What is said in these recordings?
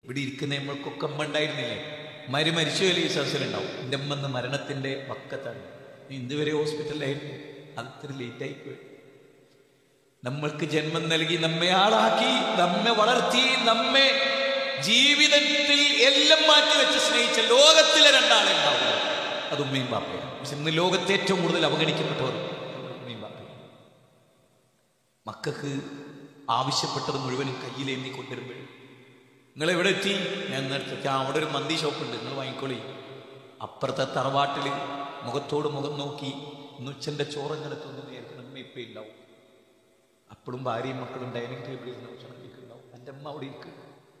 ഇവിടെ ഇരിക്കുന്ന നമ്മൾക്കൊക്കെ അമ്മ ഉണ്ടായിരുന്നില്ലേ മരി മരിച്ചുപോലെ ഈ സദസ്സിലുണ്ടാവും എൻ്റെ അമ്മ ഇന്ന് മരണത്തിൻ്റെ പക്കത്താണ് ഇതുവരെ ഹോസ്പിറ്റലിലായിരുന്നു അത്ര ലേറ്റായി പോയി നമ്മൾക്ക് ജന്മം നൽകി നമ്മെ ആളാക്കി നമ്മെ വളർത്തി നമ്മെ ജീവിതത്തിൽ എല്ലാം മാറ്റി വെച്ച് സ്നേഹിച്ച ലോകത്തിലെ രണ്ടാളെ ഉണ്ടാവുക അത് ഉമ്മയും ബാപ്പയും പക്ഷെ ഇന്ന് ലോകത്തെ ഏറ്റവും കൂടുതൽ അവഗണിക്കപ്പെട്ടവർ ഉമ്മയും ബാപ്പയും മക്കൾക്ക് ആവശ്യപ്പെട്ടത് മുഴുവനും കയ്യിലേന്തി കൊണ്ടുവരുമ്പോഴും നിങ്ങൾ എവിടെ എത്തി ഞാൻ നേരത്തെ ആ അവിടെ ഒരു മന്തി ഷോപ്പുണ്ട് നിങ്ങൾ വാങ്ങിക്കോളി അപ്പുറത്തെ തറവാട്ടിൽ മുഖത്തോട് മുഖം നോക്കി ഇന്നുച്ചൻ്റെ ചോറങ്ങെടുത്തൊന്നും നേരിട്ട് നമ്മ ഇപ്പം ഉണ്ടാവും അപ്പോഴും ഭാര്യയും മക്കളും ഡൈനിങ് ടേബിളിൽ ഇരുന്ന് ഭക്ഷണം കഴിക്കുന്നുണ്ടാവും എൻ്റെ അമ്മ അവിടെ ഇരിക്കും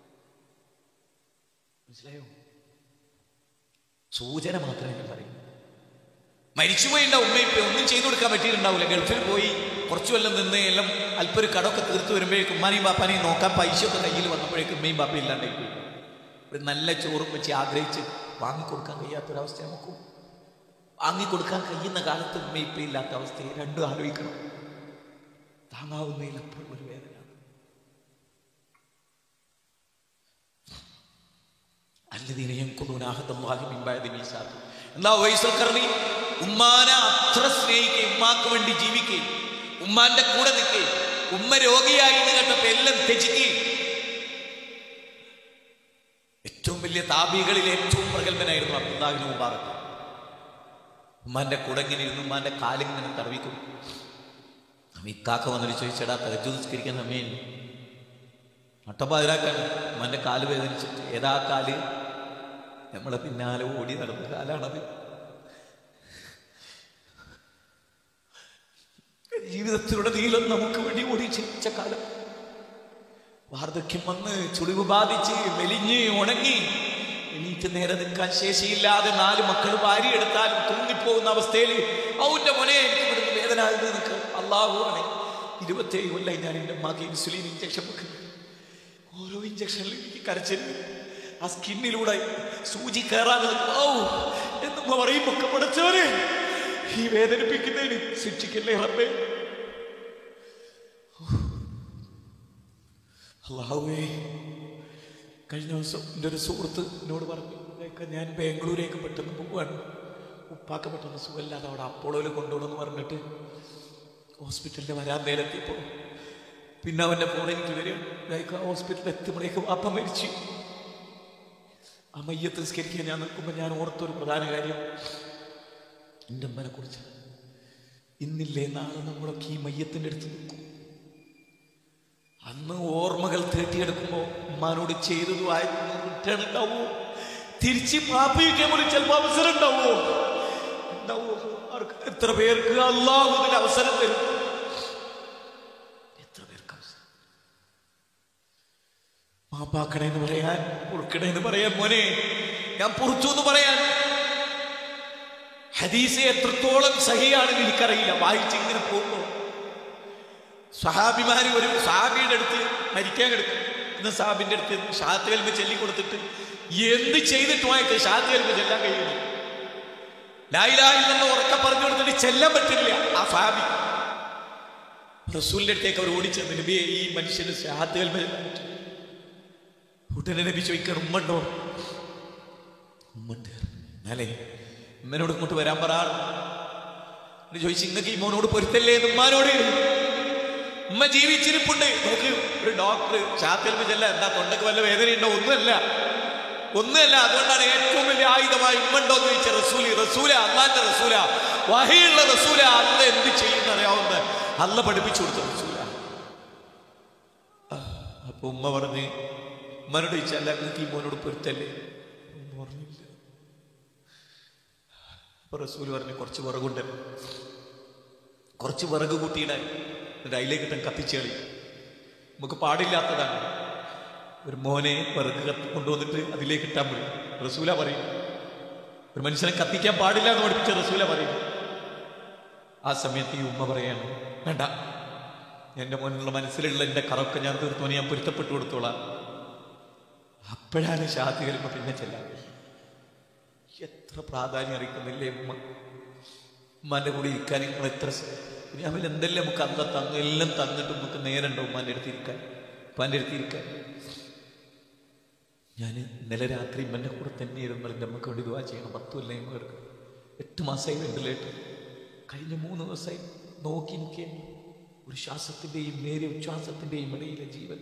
മനസ്സിലായോ സൂചന മാത്രമേ ഞാൻ പറയൂ മരിച്ചുപോയി ഉണ്ടാവും ഉമ്മ ഇപ്പം ഒന്നും ചെയ്തു കൊടുക്കാൻ പറ്റിയിട്ടുണ്ടാവില്ല ഗൾഫിൽ പോയി കുറച്ചു കൊല്ലം നിന്ന് എല്ലാം അല്പം ഒരു കടമൊക്കെ തീർത്ത് വരുമ്പോഴേക്കും ഉമ്മാനെയും ബാപ്പാനെയും നോക്കാൻ പൈസയൊക്കെ കയ്യിൽ വന്നപ്പോഴേക്കും ഉമ്മയും ബാപ്പയും ഇല്ലാണ്ടായി പോയി ഒരു നല്ല ചോറും വെച്ച് ആഗ്രഹിച്ച് വാങ്ങിക്കൊടുക്കാൻ കഴിയാത്തൊരവസ്ഥ നമുക്കും വാങ്ങിക്കൊടുക്കാൻ കഴിയുന്ന കാലത്ത് ഉമ്മ ഇപ്പം ഇല്ലാത്ത അവസ്ഥയെ രണ്ടും ആലോചിക്കണം താങ്ങാവുന്നതിലപ്പുറം ഒരു വേദന അല്ലദീന യൻകുദൂന അഹദല്ലാഹി മിൻ ബഅദി മീസാഖ് എന്താ വൈസൽ കർണി ഉമ്മാനെ അത്ര സ്നേഹിക്കുകയും ഉമ്മാക്ക് വേണ്ടി ജീവിക്കുകയും ഉമ്മാന്റെ കൂടെ നിൽക്കുകയും ഉമ്മ രോഗിയായി എന്ന് കേട്ടപ്പോ എല്ലാം ത്യജിക്കുകയും ഏറ്റവും വലിയ താപികളിൽ ഏറ്റവും പ്രഗത്ഭനായിരുന്നു അബ്ദുല്ലാഹിന് മുബാറക്ക് ഉമ്മാന്റെ കൂടെ ഇങ്ങനെ ഇരുന്ന് ഉമ്മാന്റെ കാലിങ്ങനെ തടവിക്കും ഇക്കാക്ക വന്നിട്ട് ചോദിച്ചടാ തലജു നിസ്കരിക്കാൻ സമയം നട്ടപ്പാതിരാക്കാണ് ഉമ്മാന്റെ കാല് വേദനിച്ചിട്ട് ഏതാ കാല് നമ്മളെ പിന്നാലെ ഓടി നടന്ന കാലാണത് ജീവിതത്തിലൂടെ നീളം നമുക്ക് വേണ്ടി ഓടി ചിരിച്ച കാലം വാർദ്ധക്യം വന്ന് ചുളിവ് ബാധിച്ച് മെലിഞ്ഞ് ഉണങ്ങി എണീറ്റ് നേരെ നിൽക്കാൻ ശേഷിയില്ലാതെ നാല് മക്കൾ വാരിയെടുത്താലും തൂങ്ങിപ്പോകുന്ന അവസ്ഥയിൽ ഔന്റെ മോനെ എനിക്ക് ഇവിടുന്ന് വേദന ആയത് നിനക്ക് അള്ളാഹു ആണ് ഇരുപത്തേഴ് കൊല്ലം ഞാൻ എൻ്റെ മകൻ ഇൻസുലിൻ ഇഞ്ചക്ഷൻ വെക്കുന്നത് ഓരോ ഇഞ്ചക്ഷനിലും എനിക്ക് കരച്ചിൽ ആ സ്കിന്നിലൂടെ സൂചി കയറാൻ ഔ എന്നുമ്മ പറയുമ്പോ ഒക്കെ പഠിച്ചവരെ ഈ വേദനിപ്പിക്കുന്നതിന് ശിക്ഷിക്കല്ലേ റബ്ബേ അള്ളാഹുവേ കഴിഞ്ഞ ദിവസം എൻ്റെ ഒരു സുഹൃത്ത് എന്നോട് പറഞ്ഞു "ഇതൊക്കെ ഞാൻ ബാംഗ്ലൂരേക്ക് പെട്ടെന്ന് പോവാണ് ഉപ്പാക്ക് പെട്ടെന്ന് സുഖമില്ലാതെ അവിടെ അപ്പോളോയിൽ കൊണ്ടുപോകണമെന്ന് പറഞ്ഞിട്ട് ഹോസ്പിറ്റലിൽ വരാൻ നേരത്തിയപ്പോൾ പിന്നെ അവൻ്റെ ഫോൺ എനിക്ക് വരും ലൈക്ക് ഹോസ്പിറ്റലിൽ എത്തുമ്പോഴേക്കും അപ്പ മരിച്ചു ആ മയ്യത്ത് നിസ്കരിക്കാൻ ഞാൻ നിൽക്കുമ്പോൾ ഞാൻ ഓർത്തൊരു പ്രധാന കാര്യം എൻ്റെ അമ്മനെ കുറിച്ച് ഇന്നില്ലേ നാളെ നമ്മളൊക്കെ ഈ മയ്യത്തിൻ്റെ അടുത്ത് നിൽക്കും അന്ന് ഓർമ്മകൾ തേട്ടിയെടുക്കുമ്പോൾ ഉമ്മാനോട് ചെയ്തതു ആയിരുന്നു റിട്ടേൺ ഉണ്ടാവോ തിരിച്ച് മാപ്പിക്കാൻ പോലും ചിലപ്പോൾ അവസരം ഉണ്ടാവോ ഉണ്ടാവോ ആർക്ക് എത്ര പേർക്ക് അള്ളാഹു ഇതിന് അവസരം തരും എത്ര പേർക്ക് അവസരം മാപ്പാക്കണേന്ന് പറയാൻ പൊറുക്കണേന്ന് പറയാൻ മോനെ ഞാൻ പൊറുത്തു എന്ന് പറയാൻ ഹദീസ് എത്രത്തോളം സഹിയാണെന്ന് എനിക്കറിയില്ല വായിച്ച് ഇങ്ങനെ പോകുമ്പോൾ സഹാബിമാര് ഒരു സാബിയുടെ അടുത്ത് മരിക്കാൻ കിടക്കും ഇന്ന് സാബിന്റെ അടുത്ത് ഷാത്ത് കൽമ ചൊല്ലി കൊടുത്തിട്ട് എന്ത് ചെയ്തിട്ടുമായിട്ട് ഷാത്ത് കൽമ ചെല്ലാൻ കഴിയുന്നു ലായിലായില്ലെന്ന് ഉറക്ക പറഞ്ഞു കൊടുത്തിട്ട് ചെല്ലാൻ പറ്റില്ല ആ സാബി റസൂലിന്റെ അടുത്തേക്ക് അവർ ഓടിച്ചെന്ന് നബിയെ ഈ മനുഷ്യന് ഷാത്ത് കൽമ ചെല്ലാൻ പറ്റും ഉടനെ നബി ചോദിക്കണം ഉമ്മണ്ടോ ഉമ്മണ്ട് എന്നാലേ ഉമ്മനോട് ഇങ്ങോട്ട് വരാൻ പറ എന്നിട്ട് ചോദിച്ചു ഇങ്ങക്ക് ഈ മോനോട് പൊരുത്തല്ലേ എന്ന് ഉമ്മാനോട് ഉമ്മ ജീവിച്ചിരിപ്പുണ്ട് നോക്ക് ഒരു ഡോക്ടർ ചാത്തൽമ ചെല്ല എന്താ തൊണ്ടക്ക് വല്ല വേദനയുണ്ടോ ഒന്നുമല്ല ഒന്നുമല്ല അതുകൊണ്ടാണ് ഏറ്റവും വലിയ ആയുധമായി ഉമ്മണ്ടോ എന്ന് ചോദിച്ച റസൂലി റസൂല അള്ളാന്റെ റസൂല വഹയുള്ള റസൂല അല്ല എന്ത് ചെയ്യുന്ന അറിയാവുന്ന അല്ല പഠിപ്പിച്ചു കൊടുത്ത റസൂല ആ, അപ്പൊ ഉമ്മ പറഞ്ഞ് ഉമ്മനോട് ചോദിച്ചല്ല നിങ്ങൾക്ക് ഈ മോനോട് പൊരുത്തല്ലേ ഉമ്മ പറഞ്ഞില്ല അപ്പൊ റസൂൽ പറഞ്ഞു കുറച്ച് വിറകുണ്ട് കുറച്ച് വിറക് കൂട്ടിയിടാൻ എന്നിട്ട് അതിലേക്ക് ഇട്ടം കത്തിച്ചേളി നമുക്ക് പാടില്ലാത്തതാണ് ഒരു മോനെ വിറക് കത്തി കൊണ്ടുവന്നിട്ട് അതിലേക്ക് ഇട്ടാൻ പോയി റസൂല പറയും ഒരു മനുഷ്യനെ കത്തിക്കാൻ പാടില്ല എന്ന് പഠിപ്പിച്ച റസൂല പറയും ആ സമയത്ത് ഈ ഉമ്മ പറയാണ് വേണ്ട എൻ്റെ മോനുള്ള മനസ്സിലുള്ള എൻ്റെ കറൊക്കെ ഞാൻ തീർത്തോനെ ഞാൻ പൊരുത്തപ്പെട്ടു കൊടുത്തോളാം അപ്പോഴാണ് ഷാത്തി വരുമ്പോൾ പിന്നെ ചെല്ലാൻ എത്ര പ്രാധാന്യം അറിയിക്കുന്നില്ലേ ഉമ്മ ഉമ്മാന്റെ കൂടെ ഇരിക്കാൻ നിങ്ങൾ എത്ര ഞാൻ എന്തെല്ലാം നമുക്ക് അന്ന് തന്നു എല്ലാം തന്നിട്ട് നമുക്ക് നേരണ്ടോ ഉമ്മാന്റെ അടുത്ത് ഇരിക്കാൻ ഉപ്പാന്റെ അടുത്ത് ഇരിക്കാൻ ഞാൻ ഇന്നലെ രാത്രി എൻ്റെ കൂടെ തന്നെ ഇരുന്നു എൻ്റെ അമ്മക്ക് വേണ്ടി ദുവാ ചെയ്യണം പത്തു കൊല്ലം പേർക്ക് എട്ട് മാസമായി വെന്റിലേറ്റർ കഴിഞ്ഞ മൂന്ന് ദിവസമായി നോക്കി നിൽക്കുകയാണ് ഒരു ശ്വാസത്തിൻ്റെയും നേരെ ഉച്ഛ്വാസത്തിൻ്റെയും ഇടയിലെ ജീവൻ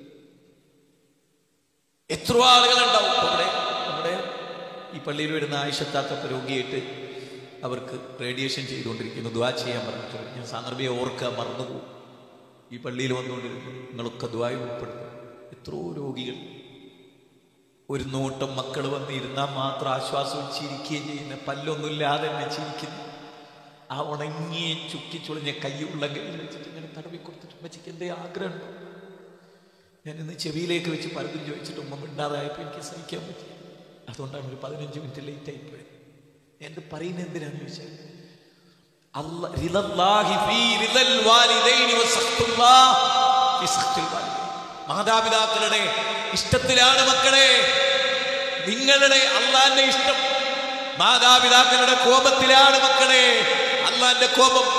എത്ര ആളുകളുണ്ടാവും ഇപ്പൊ ഇവിടെ നമ്മുടെ ഈ പള്ളിയിൽ വരുന്ന ആയിഷത്താത്ത രോഗിയായിട്ട് അവർക്ക് റേഡിയേഷൻ ചെയ്തുകൊണ്ടിരിക്കുന്നു ദ്വാ ചെയ്യാൻ പറഞ്ഞിട്ടുണ്ട് ഞാൻ സാന്ദർഭിയെ ഓർക്കുക മറന്നുപോകും ഈ പള്ളിയിൽ വന്നുകൊണ്ടിരുന്നു നിങ്ങളൊക്കെ ദ്വായിൽ ഉൾപ്പെടുത്തും എത്രയോ രോഗികൾ ഒരു നോട്ടം മക്കൾ വന്ന് ഇരുന്നാൽ മാത്രം ആശ്വാസവും ചിരിക്കുകയും ചെയ്യുന്ന പല്ലൊന്നുമില്ലാതെ തന്നെ ചിരിക്കുന്നു ആ ഉണങ്ങിയ ചുക്കി ചുളിഞ്ഞ കൈയുള്ള കയ്യിൽ വെച്ചിട്ട് ഇങ്ങനെ തടവി കൊടുത്തിട്ട് അമ്മച്ചിക്ക് എന്തേ ആഗ്രഹമുണ്ടോ ഞാൻ ഇന്ന് ചെവിയിലേക്ക് വെച്ച് പലതും ചോദിച്ചിട്ട് ഉമ്മ മിണ്ടാതായപ്പോൾ എനിക്ക് സഹിക്കാൻ പറ്റി അതുകൊണ്ടാണ് ഒരു പതിനഞ്ച് മിനിറ്റ് ലേറ്റ് ആയിപ്പോയത് ഞാൻ ഇത് പറയുന്നത് എന്തിനാന്ന് ചോദിച്ചാൽ അല്ല റിളല്ലാഹി ഫീ റിളൽ വാലിദൈനി വസഖ്തുല്ലാഹ് ഫീ സഖ്തിൽ വാലിദൈൻ. മാതാപിതാക്കളുടെ ഇഷ്ടത്തിലാണ് മക്കളെ നിങ്ങളുടെ അള്ളാന്റെ ഇഷ്ടം മാതാപിതാക്കളുടെ കോപത്തിലാണ് മക്കളെ അള്ളാന്റെ കോപം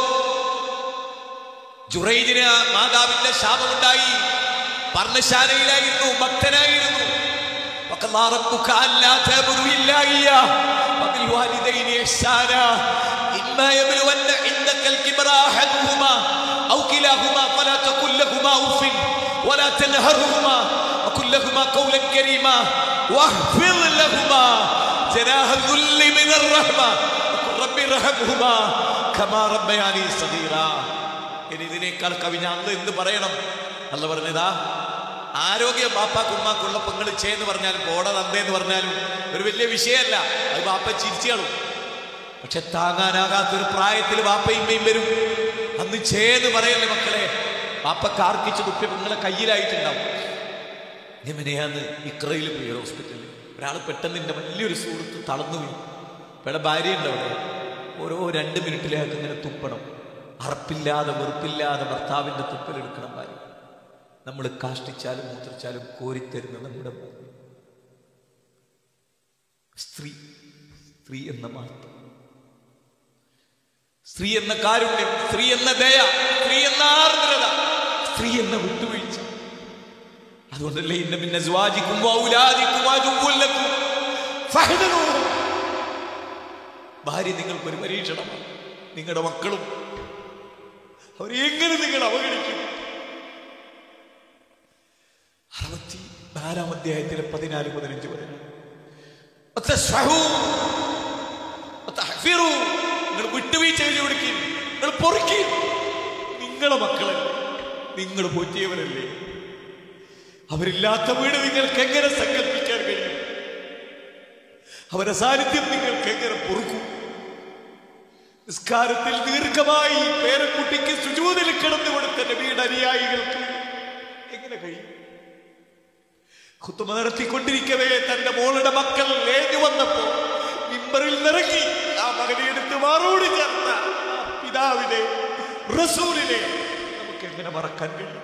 ജുറൈദിന് മാതാവിന്റെ ശാപമുണ്ടായി പർണശാലയിലായിരുന്നു ഭക്തനായിരുന്നു وقضى ربك ألا تعبدوا إلا إياه وبالوالدين إحسانا إما يبلغن عندك الكبر أحدهما أو كلاهما فلا تقل لهما أف ولا تنهرهما وقل لهما قولا كريما واخفض لهما جناح الذل من الرحمة وقل رب ارحمهما كما ربياني صغيرا ഇനി ഇതിനേക്കാൾ കവിഞ്ഞ അന്ന് എന്ത് പറയണം അല്ല പറഞ്ഞതാ ആരോഗ്യം ബാപ്പാക്ക് ഉമ്മാക്കുള്ള പെങ്ങൾ ചെയ്യെന്ന് പറഞ്ഞാലും കോട തന്തേന്ന് പറഞ്ഞാലും ഒരു വലിയ വിഷയമല്ല അത് ബാപ്പ ചിരിച്ചു കാണും പക്ഷെ താങ്ങാനാകാത്തൊരു പ്രായത്തിൽ ബാപ്പയും ഉമ്മയും വരും അന്ന് ചേന്ന് പറയല്ലേ മക്കളെ ബാപ്പക്ക് ആർക്കിച്ച് തുപ്പി നിങ്ങളെ കയ്യിലായിട്ടുണ്ടാവും എങ്ങനെയാന്ന് ഇക്രയിൽ പോയി ഒരു ഹോസ്പിറ്റലിൽ ഒരാൾ പെട്ടെന്ന് എൻ്റെ വലിയൊരു സുഹൃത്ത് തളർന്നു വീണു ഇവിടെ ഭാര്യ ഉണ്ട് അവിടെ ഓരോ രണ്ട് മിനിറ്റിലേക്ക് ഇങ്ങനെ തുപ്പണം അറപ്പില്ലാതെ വെറുപ്പില്ലാതെ ഭർത്താവിൻ്റെ തുപ്പലെടുക്കണം ഭാര്യ നമ്മൾ കാഷ്ടിച്ചാലും മൂത്രിച്ചാലും കോരിത്തരുന്ന നമ്മുടെ ഭാര്യ സ്ത്രീ സ്ത്രീ എന്ന മാത്രം സ്ത്രീ എന്ന കാരുണ്യം സ്ത്രീ എന്ന ദയ സ്ത്രീ എന്ന ആർദ്രത സ്ത്രീ എന്ന വിട്ടുവീഴ്ച അതുകൊണ്ടല്ലേ ഇന്ന പിന്നെ സ്വാജിക്കും ഔലാദിക്കും അതുല്ലക്കും ഫഹദനൂഹും. ഭാര്യ നിങ്ങൾക്കൊരു പരീക്ഷണമാണ് നിങ്ങളുടെ മക്കളും അവരെ എങ്ങനെ നിങ്ങൾ അവഗണിക്കും അറുപത്തി നാലാം അധ്യായത്തിലെ പതിനാല് പതിനഞ്ച് വരെ വതസ്ഫഹൂ, വതഹ്ഫിറൂ. നിങ്ങൾ വിട്ടുവീഴ്ച ചെയ്ത് കൊടുക്കും നിങ്ങൾ പൊറുക്കും നിങ്ങളെ മക്കളല്ലേ നിങ്ങൾ പോറ്റിയവരല്ലേ അവരില്ലാത്ത വീട് നിങ്ങൾക്ക് എങ്ങനെ സങ്കല്പിക്കാൻ കഴിയും അവരുടെ സാന്നിധ്യം നിങ്ങൾക്ക് എങ്ങനെ പൊറുക്കും നിസ്കാരത്തിൽ ദീർഘമായി പേരക്കുട്ടിക്ക് സുജൂതിൽ കിടന്നു കൊടുത്ത നബിയുടെ അനുയായികൾക്ക് എങ്ങനെ കഴിയും കുത്തുമ നടത്തിക്കൊണ്ടിരിക്കവേ തന്റെ മോളുടെ മക്കൾ ഏഞ്ഞു വന്നപ്പോ മിമ്പറിൽ നിറങ്ങി ആ മകനെ എടുത്ത് മാറോട് ചേർത്ത ആ പിതാവിനെ റസൂലിനെ നമുക്ക് എങ്ങനെ മറക്കാൻ കഴിയും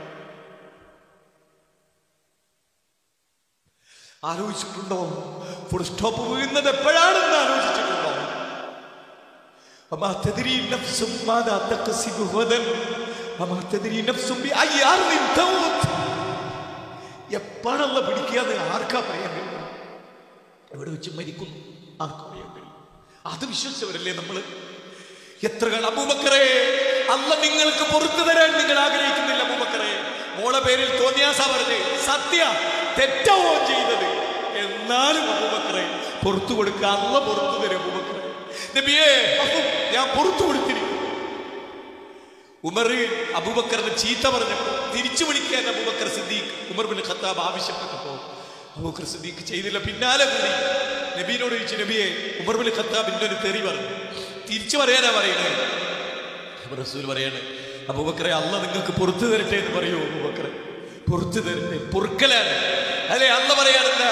ആലോചിച്ചിട്ടുണ്ടോ ഫുൾ സ്റ്റോപ്പ് വീഴുന്നത് എപ്പോഴാണെന്ന് ആലോചിച്ചിട്ടുണ്ടോ وما تدري نفس ماذا تكسب غدا وما تدري نفس بأي أرض تموت എപ്പോഴല്ല പിടിക്കാന്ന് ആർക്കാ പറയാൻ കഴിയും എവിടെ വെച്ച് മരിക്കുന്നു ആർക്കാ പറയാൻ കഴിയും അത് വിശ്വസിച്ചവരല്ലേ നമ്മള് എത്ര അബൂബക്കറെ അല്ല നിങ്ങൾക്ക് പുറത്തു തരാൻ നിങ്ങൾ ആഗ്രഹിക്കുന്നില്ല അബൂബക്കറെ മോളെ പേരിൽ തോന്നിയാസ പറഞ്ഞ് സത്യ തെറ്റാവോ ചെയ്തത് എന്നാലും അബൂബക്കറെ പുറത്തു കൊടുക്കുക അല്ല പുറത്തു തരും അബൂബക്കറെ നബിയേ അപ്പൊ ഞാൻ പുറത്തു കൊടുത്തിരിക്കും ഉമർ അബൂബക്കറിന് ചീത്ത പറഞ്ഞപ്പോ തിരിച്ചു വിളിക്കാൻ Abu Bakr Siddique Umar bin Khattab ആവശ്യപ്പെട്ടപ്പോ അബൂബക്കർ സിദ്ദീഖ് ചെയ്തില്ല പിന്നാലെ കൂടി നബീനോട് ചോദിച്ചു നബിയെ ഉമർ ബിൻ ഖത്താബിന്റെ ഒരു തെറി പറഞ്ഞു തിരിച്ചു പറയാനാ പറയണേ അപ്പൊ റസൂൽ പറയാണ് അബൂബക്കറെ അല്ല നിങ്ങൾക്ക് പുറത്തു തരട്ടെ എന്ന് പറയൂ അബൂബക്കറെ പുറത്തു തരട്ടെ പൊറുക്കലാണ് അല്ലെ അല്ല പറയാണെന്താ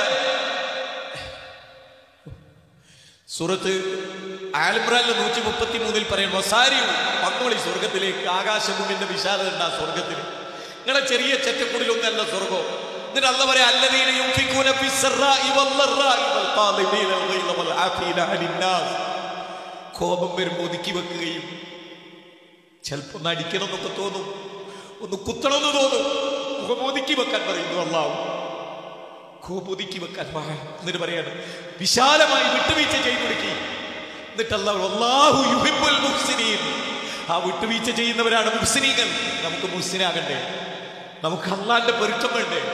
സൂറത്ത് ആലിമ്രാനിലെ നൂറ്റി മുപ്പത്തി മൂന്നിൽ പറയുന്നു വസാരിയും പങ്കുളി സ്വർഗത്തിലേക്ക് ആകാശഭൂമിന്റെ വിശാലത ഉണ്ട് ആ സ്വർഗത്തിൽ നിങ്ങളെ ചെറിയ ചെറ്റക്കുടിലൊന്നല്ല സ്വർഗം എന്നിട്ട് അല്ല പറയാ അല്ലദീന യുൻഫിഖൂന ഫിസ്സറാഇ വല്ലറാഇ വൽഖാദിമീന അൽഗൈള വൽആഫീന അനിന്നാസ് കോപം വരുമ്പോൾ ഒതുക്കി വെക്കുകയും ചിലപ്പോൾ ഒന്ന് അടിക്കണം എന്നൊക്കെ തോന്നും ഒന്ന് കുത്തണമെന്ന് തോന്നും മുഖം ഒതുക്കി വെക്കാൻ പറയുന്നു അള്ളാഹു കോപൊതുക്കി വെക്കാൻ വാ. എന്നിട്ട് പറയാണ് വിശാലമായി വിട്ടുവീഴ്ച ചെയ്തു കൊടുക്കി എന്നിട്ട് അല്ലാഹു അല്ലാഹു യുഹിബ്ബുൽ മുഹ്സിനീൻ ആ വിട്ടുവീഴ്ച ചെയ്യുന്നവരാണ് മുഹ്സിനീകൾ നമുക്ക് മുഹ്സിനാകണ്ടേ നമുക്ക് അള്ളാന്റെ പൊരുത്തം വേണ്ടേ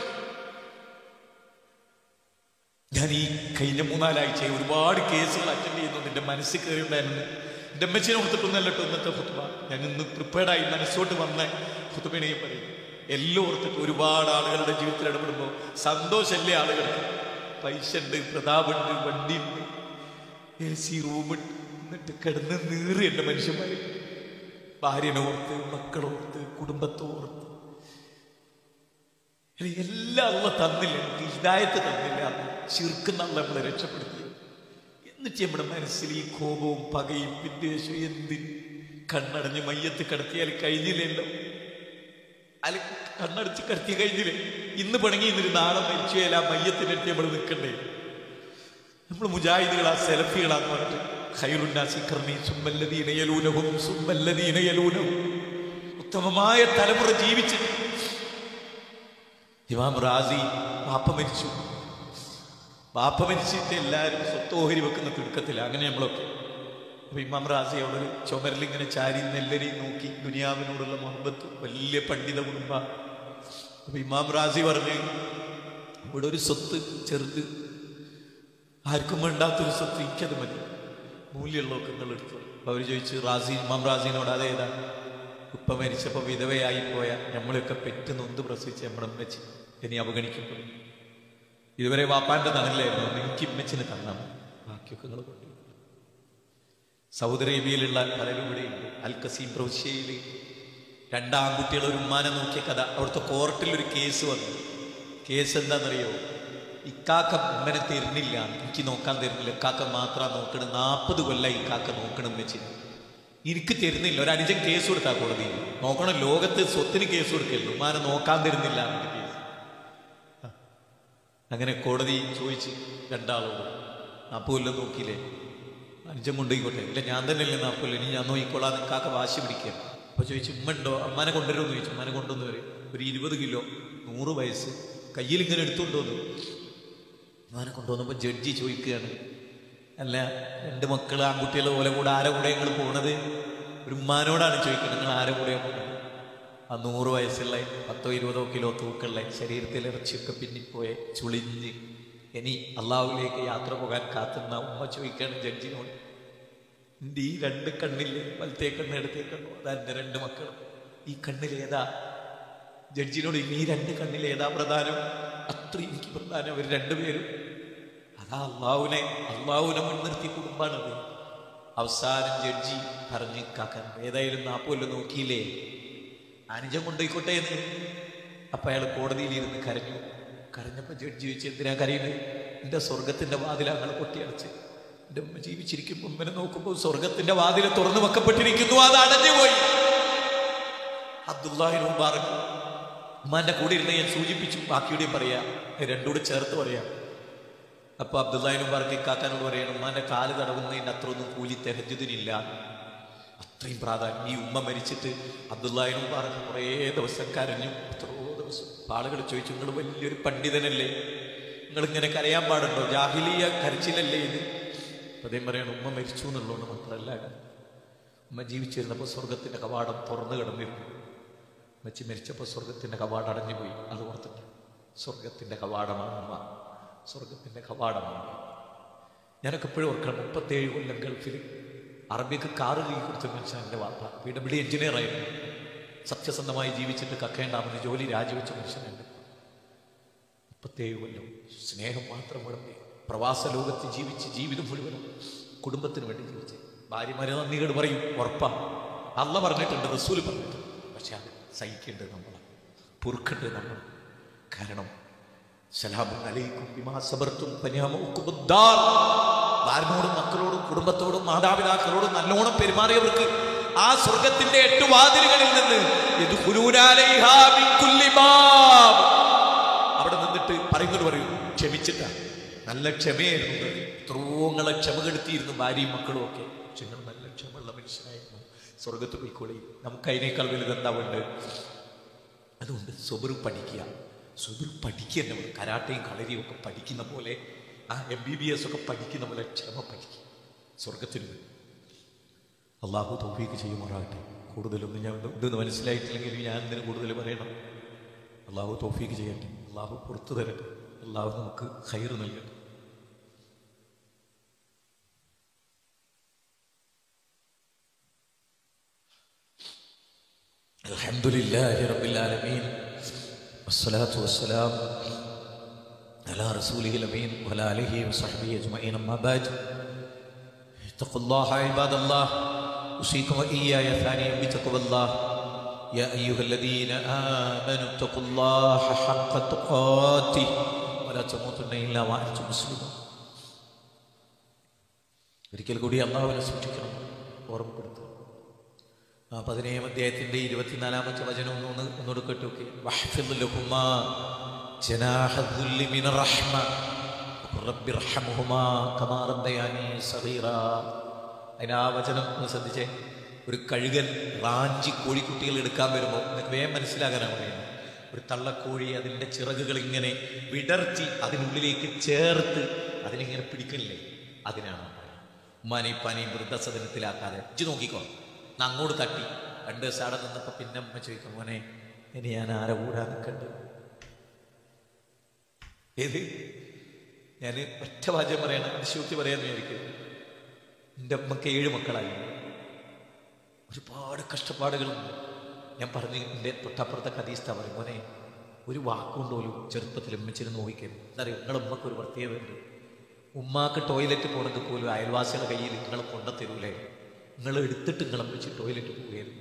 ഞാൻ ഈ കഴിഞ്ഞ മൂന്നാലാഴ്ച ഒരുപാട് കേസുകൾ അറ്റൻഡ് ചെയ്യുന്നു എൻ്റെ മനസ്സിൽ കയറിയുണ്ടായിരുന്നു എൻ്റെ അമ്മച്ചിനെ ഓർത്തിട്ടൊന്നല്ല കേട്ടോ ഇന്നത്തെ ഹുത്തുബ ഞാൻ ഇന്ന് പ്രിപ്പയർഡായി മനസ്സോട്ട് വന്ന ഹുത്തുബിനെയും പറയും എല്ലാം ഓർത്തിട്ട് ഒരുപാട് ആളുകളുടെ ജീവിതത്തിൽ ഇടപെടുമ്പോൾ സന്തോഷമല്ലേ ആളുകൾക്ക് പൈസ ഉണ്ട് പ്രതാപുണ്ട് വണ്ടിയുണ്ട് എ സി റൂമുണ്ട് എന്നിട്ട് കിടന്ന് നീറി എൻ്റെ മനുഷ്യന്മാർ ഭാര്യനെ ഓർത്ത് മക്കളോർത്ത് കുടുംബത്തോർത്ത് ഇനി എല്ലാം അള്ള തന്നില്ല നമുക്ക് ഹിദായത്ത് തന്നില്ല ചീർക്കുന്ന അള്ള നമ്മളെ രക്ഷപ്പെടുത്തി എന്നിട്ട് നമ്മുടെ മനസ്സിൽ ഈ കോപവും പകയും വിദ്വേഷവും എന്തിന് കണ്ണടഞ്ഞ് മയ്യത്ത് കിടത്തിയാൽ കഴിഞ്ഞില്ലല്ലോ അല്ല കണ്ണടച്ച് കിടത്തി കഴിഞ്ഞില്ലേ ഇന്ന് പണങ്ങി ഇന്നൊരു നാളെ മരിച്ചുകയില്ല ആ മയ്യത്തിനടുത്ത് നമ്മൾ നിൽക്കണ്ടേ നമ്മൾ മുജാഹിദുകളാ സെലഫികളാന്ന് പറഞ്ഞിട്ട് ഖൈറുന്നാസി കർണി സുമ്മല്ലദീന യലൂനഹും സുമ്മല്ലദീന യലൂനഹും ഉത്തമമായ തലമുറ ജീവിച്ചിട്ട് ഇമാം റാസി വാപ്പ മരിച്ചു വാപ്പ മരിച്ചിട്ട് എല്ലാവരും സ്വത്ത് ഓഹരി വെക്കുന്ന തിടുക്കത്തില്ല അങ്ങനെ നമ്മളൊക്കെ അപ്പൊ ഇമാം റാസി അവിടെ ഒരു ചുമരിൽ ഇങ്ങനെ ചാരി നെല്ലരി നോക്കി ദുനിയാവിനോടുള്ള മുഹബത്ത് വലിയ പണ്ഡിത കുടുംബ അപ്പൊ ഇമാം റാസി പറഞ്ഞു ഇവിടെ ഒരു സ്വത്ത് ചെറുത് ആർക്കും വേണ്ടാത്തൊരു സ്വത്ത് എനിക്കത് മതി മൂല്യമുള്ളതൊക്കെ നിങ്ങൾ എടുത്തു അപ്പൊ അവർ ചോദിച്ചു റാസി ഇമാം റാസിനോട് അതേതാ ഉപ്പ മരിച്ചപ്പോൾ വിധവയായി പോയ നമ്മളെയൊക്കെ പെറ്റ് നൊന്ത് പ്രസവിച്ച് നമ്മുടെ അമ്മച്ചി ഇനി അവഗണിക്കപ്പെടും ഇതുവരെ വാപ്പാന്റെ തണലായിരുന്നു എനിക്ക് ഇമ്മച്ചിന് തന്നാൽ മതി. ബാക്കിയൊക്കെ നിങ്ങൾ കൊണ്ടു സൗദി അറേബ്യയിലുള്ള പലരും ഇവിടെയുണ്ട് അൽ കസീം പ്രവിശ്യയിൽ രണ്ടാൺകുട്ടികൾ ഒരു ഉമ്മാനെ നോക്കിയ കഥ അവിടുത്തെ കോർട്ടിൽ ഒരു കേസ് വന്നു കേസ് എന്താണെന്നറിയോ ഇക്കാക്ക ഉമ്മനെ തരുന്നില്ല എനിക്ക് നോക്കാൻ തരുന്നില്ല ഇക്കാക്ക മാത്രം നോക്കണം നാൽപ്പത് കൊല്ലം ഇക്കാക്ക നോക്കണം വെച്ച് എനിക്ക് തരുന്നില്ല ഒരു അനുജൻ കേസ് കൊടുത്താ കോടതി നോക്കണം ലോകത്ത് സ്വത്തിന് കേസ് കൊടുക്കല്ലോ ഉമ്മാനെ നോക്കാൻ തരുന്നില്ല എന്നിട്ട് കേസ് ആ. അങ്ങനെ കോടതി ചോദിച്ച് രണ്ടാളോട് നാൽപ്പത് കൊല്ലം നോക്കിയില്ലേ അനുജൻ കൊണ്ടുപോയിക്കോട്ടെ ഇല്ല ഞാൻ തന്നെ അല്ലേ നാൽപ്പത് കൊല്ലം ഇനി ഞാൻ നോക്കിക്കോളാം നിൽക്കാക്ക വാശി പിടിക്കുക അപ്പൊ ചോദിച്ചു ഉമ്മ ഉണ്ടോ അമ്മാനെ കൊണ്ടുവരുമെന്ന് ചോദിച്ചു ഉമ്മാനെ കൊണ്ടുവന്ന് വരും ഒരു ഇരുപത് കിലോ നൂറ് വയസ്സ് കയ്യിൽ ഇങ്ങനെ എടുത്തുകൊണ്ടുവന്നു ഉമ്മാനെ കൊണ്ടുവന്നപ്പോൾ ജഡ്ജി ചോദിക്കുകയാണ് അല്ല രണ്ട് മക്കൾ ആൺകുട്ടികളെ പോലെ കൂടെ ആരെ കൂടെ ഞങ്ങൾ പോണത് ഒരു ഉമ്മാനോടാണ് ചോദിക്കുന്നത് നിങ്ങൾ ആരെ കൂടെയാണ് പോണത് ആ നൂറ് വയസ്സുള്ള പത്തോ ഇരുപതോ കിലോ തൂക്കുള്ള ശരീരത്തിൽ ഇറച്ചിയൊക്കെ പിന്നിപ്പോയെ ചുളിഞ്ഞ് ഇനി അള്ളാഹുലേക്ക് യാത്ര പോകാൻ കാത്തുന്ന ഉമ്മ ചോദിക്കുകയാണ് ജഡ്ജിനോട് എൻ്റെ ഈ രണ്ട് കണ്ണില്ലേ വലത്തേ കണ്ണ് ഇടത്തേ കണ്ണു അതാ എൻ്റെ രണ്ട് മക്കൾ ഈ കണ്ണിൽ ഏതാ ജഡ്ജിനോട് ഇനി ഈ രണ്ട് കണ്ണിൽ ഏതാ പ്രധാനം അത്രയും എനിക്ക് പ്രധാനം അവർ രണ്ടുപേരും അതാ അള്ളാഹുവിനെ അള്ളാഹുവിനെ മുൻനിർത്തി കുടുംബാണത് അവസാനം ജഡ്ജി പറഞ്ഞ് കാക്കാൻ ഏതായാലും നാപ്പോല്ലോ നോക്കിയില്ലേ അനുജം കൊണ്ടുപോയിക്കോട്ടെ എന്ന് അപ്പൊ അയാൾ കോടതിയിൽ ഇരുന്ന് കരഞ്ഞു കരഞ്ഞപ്പോ ജഡ്ജി ചോദിച്ചു എന്തിനാ കരയുന്നത് എന്റെ സ്വർഗത്തിന്റെ വാതിൽ അങ്ങനെ കൊട്ടിയടച്ച് എന്റെ ഉമ്മ ജീവിച്ചിരിക്കുമ്പോൾ ഉമ്മനെ നോക്കുമ്പോൾ സ്വർഗത്തിന്റെ വാതിൽ തുറന്നു വെക്കപ്പെട്ടിരിക്കുന്നു അത് അടഞ്ഞുപോയി അബ്ദുല്ലാഹി മുബാറക് ഉമ്മാന്റെ കൂടെ ഇരുന്ന് ഞാൻ സൂചിപ്പിച്ചു ബാക്കിയുടെയും പറയാ രണ്ടുകൂടെ ചേർത്ത് പറയാം അപ്പൊ അബ്ദുല്ലാഹി മുബാറക്ക് ഇക്കാക്കാനോട് പറയണം ഉമ്മാന്റെ കാല് തടവുന്നതിന് അത്രയൊന്നും കൂലി തെഹജുദിനില്ല അത്രയും പ്രാധാന്യം ഈ ഉമ്മ മരിച്ചിട്ട് അബ്ദുല്ലാഹി മുബാറക്ക് കുറേ ദിവസം കരഞ്ഞു എത്രയോ ദിവസം അപ്പൊ ആളുകൾ ചോദിച്ചു നിങ്ങൾ വലിയൊരു പണ്ഡിതനല്ലേ നിങ്ങൾ ഇങ്ങനെ കരയാൻ പാടുണ്ടോ ജാഹിലിയ കരച്ചിലല്ലേ ഇത് അപ്പൊ അദ്ദേഹം പറയണം ഉമ്മ മരിച്ചു എന്നുള്ളതുകൊണ്ട് മാത്രമല്ല ഉമ്മ ജീവിച്ചിരുന്നപ്പോൾ സ്വർഗത്തിന്റെ കവാടം തുറന്നു കിടന്നിരുന്നു ഉമ്മച്ചി മരിച്ചപ്പോൾ സ്വർഗത്തിന്റെ കവാടം അടഞ്ഞുപോയി അത് ഓർത്തിട്ട് സ്വർഗത്തിന്റെ കവാടമാണ് ഉമ്മ സ്വർഗത്തിന്റെ കവാടമാണ് ഞാനൊക്കെ എപ്പോഴും ഓർക്കണം മുപ്പത്തേഴ് കൊല്ലം ഗൾഫിൽ അറബിക്ക് കാറ് കൈ കൊടുത്ത മനുഷ്യൻ എൻ്റെ വാപ്പ പി ഡബ്ല്യു എഞ്ചിനീയർ ആയിരുന്നു സത്യസന്ധമായി ജീവിച്ചിട്ട് കക്കേണ്ടാമെന്ന് ജോലി രാജിവെച്ച മനുഷ്യനുണ്ട് മുപ്പത്തേഴ് കൊല്ലം സ്നേഹം മാത്രം വിളമ്പി പ്രവാസ ലോകത്ത് ജീവിച്ച് ജീവിതം മുഴുവനും കുടുംബത്തിന് വേണ്ടി ജീവിച്ച് ഭാര്യമാരെ നന്ദികേട് പറയും ഉറപ്പാ അല്ല പറഞ്ഞിട്ടുണ്ട് റസൂൽ പറഞ്ഞിട്ടുണ്ട് പക്ഷെ അത് സഹിക്കേണ്ടത് നമ്മൾ പൊറുക്കേണ്ടത് നമ്മൾ കാരണം സലാമുൻ അലൈക്കും ബിമാ സബർത്തും പനിയാമോക്കുമുദ്ദാർ ഭാര്യനോടും മക്കളോടും കുടുംബത്തോടും മാതാപിതാക്കളോടും നല്ലോണം പെരുമാറിയവർക്ക് ആ സ്വർഗത്തിന്റെ എട്ട് വാതിലുകളിൽ നിന്ന് യദ്ഖുലൂനാലൈഹാ മിൻ കുല്ലി ബാബ് അവിടെ നിന്നിട്ട് പറയുന്നത് പറയും ക്ഷമിച്ചിട്ടാ നല്ല ക്ഷമയായിരുന്നു നിങ്ങൾക്ക്. എത്രയോ നിങ്ങളെ ക്ഷമ കെടുത്തിയിരുന്നു ഭാര്യയും മക്കളും ഒക്കെ പക്ഷെ നിങ്ങൾ നല്ല ക്ഷമയുള്ള മനുഷ്യനായിരുന്നു സ്വർഗത്ത് പോയിക്കോളി നമുക്ക് അതിനേക്കാൾ വലുത് എന്താ വേണ്ടത് അതുകൊണ്ട് സ്വബറ് പഠിക്കുക സുബിർ പഠിക്കുക തന്നെ വേണം. കരാട്ടയും കളരിയും ഒക്കെ പഠിക്കുന്ന പോലെ ആ എം ബി ബി എസ് ഒക്കെ പഠിക്കുന്ന പോലെ ക്ഷമ പഠിക്കുക സ്വർഗത്തിന് വേണ്ടി അള്ളാഹു തൗഫീക്ക് ചെയ്യുമാറാകട്ടെ കൂടുതലൊന്നും ഞാൻ ഇതൊന്നും മനസ്സിലായിട്ടില്ലെങ്കിൽ ഞാൻ ഇതിന് കൂടുതൽ പറയണം അള്ളാഹു തൗഫീക്ക് ചെയ്യട്ടെ അള്ളാഹു പുറത്തു തരട്ടെ അള്ളാഹു നമുക്ക് ഹൈർ നൽകട്ടെ الحمد لله رب العالمين والصلاة والسلام على رسوله الأمين وعلى آله وصحبه أجمعين أما بعد اتقوا الله عباد الله أوصيكم وإياي ثانيا بتقوى الله يا أيها الذين آمنوا اتقوا الله حق تقاته ولا تموتن إلا وأنتم مسلمون ഒരിക്കൽ കൂടി അള്ളാഹുവിനെ സൂക്ഷിക്കണം ഓർമ്മപ്പെടുത്തുക ആ പതിനേഴാം അധ്യായത്തിന്റെ ഇരുപത്തിനാലാമത്തെ വചനം ഒന്ന് ഒന്ന് ഒന്നുകൂടെ കേട്ടോക്കെ വഹ്ഫിദ് ലഹുമാ ജനാഹദ്ദുല്ലി മിനർ റഹ്മ റബ്ബി റഹ്മഹുമാ കമാ റബ്ബയാനി സഗീറാ അതിന് ആ വചനം ഒന്ന് ശ്രദ്ധിച്ചേ ഒരു കഴുകൻ റാഞ്ചി കോഴിക്കുട്ടികൾ എടുക്കാൻ വരുമ്പോൾ നിങ്ങൾക്ക് വേഗം മനസ്സിലാകാനാണ് പറയുന്നത് ഒരു തള്ളക്കോഴി അതിൻ്റെ ചിറകുകൾ ഇങ്ങനെ വിടർത്തി അതിനുള്ളിലേക്ക് ചേർത്ത് അതിനിങ്ങനെ പിടിക്കണില്ലേ അതിനാണ് പറയുന്നത് ഉമ്മാനെയും ഉപ്പാനെയും വൃദ്ധസദനത്തിലാക്കാതെ ഇജ്ജ് നോക്കിക്കോ ഞാൻ അങ്ങോട്ട് തട്ടി രണ്ട് ദിവസം അവിടെ നിന്നപ്പോൾ പിന്നെ അമ്മ ചോദിക്കും മോനെ ഇനി ഞാൻ ആരെ കൂടാ നിൽക്കണ്ട് ഏത് ഞാൻ ഒറ്റ വാചകം പറയണം അതിശോക്തി പറയാന്ന് വിചാരിക്കും എൻ്റെ അമ്മക്ക് ഏഴ് മക്കളായി ഒരുപാട് കഷ്ടപ്പാടുകളുണ്ട് ഞാൻ പറഞ്ഞ് എൻ്റെ തൊട്ടപ്പുറത്തെ കതീസ്ത പറയും മോനെ ഒരു വാക്കുകൊണ്ട് പോലും ചെറുപ്പത്തിൽ ഉമ്മച്ചിന് നോക്കിക്കരുത് എന്താ പറയുക നിങ്ങളുടെ ഉമ്മക്ക് ഒരു പ്രത്യേകതയുണ്ട് ഉമ്മാക്ക് ടോയ്ലറ്റ് പോകണമെങ്കിൽ പോലും അയൽവാസികളുടെ കയ്യിൽ നിങ്ങൾ കൊണ്ടുത്തരൂലേ നിങ്ങൾ എടുത്തിട്ട് നിങ്ങൾ വെച്ച് ടോയ്ലറ്റ് പോവുകയായിരുന്നു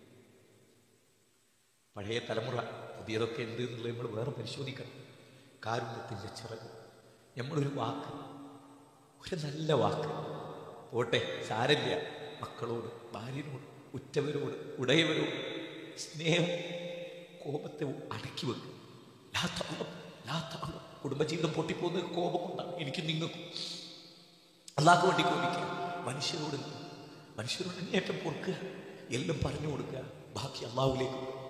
പഴയ തലമുറ പുതിയതൊക്കെ എന്ത് എന്നുള്ളത് നമ്മൾ വേറെ പരിശോധിക്കണം കാരുണ്യത്തിൻ്റെ ചിറക് നമ്മളൊരു വാക്ക് ഒരു നല്ല വാക്ക് പോട്ടെ സാരമില്ല മക്കളോട് ഭാര്യനോട് ഉറ്റവരോട് ഉടയവരോട് സ്നേഹം കോപത്തെ അടക്കി വെക്കും ലാത്താളം ലാത്താളം കുടുംബജീവിതം പൊട്ടിപ്പോകുന്നത് കോപം കൊണ്ടാണ് എനിക്ക് നിങ്ങൾക്കും അള്ളാഹ് വേണ്ടി കോപിക്കുക മനുഷ്യരോട് മനുഷ്യരോട് അങ്ങേറ്റം പൊറുക്കുക എല്ലാം പറഞ്ഞു കൊടുക്കുക ബാക്കി അള്ളാഹുലേക്ക്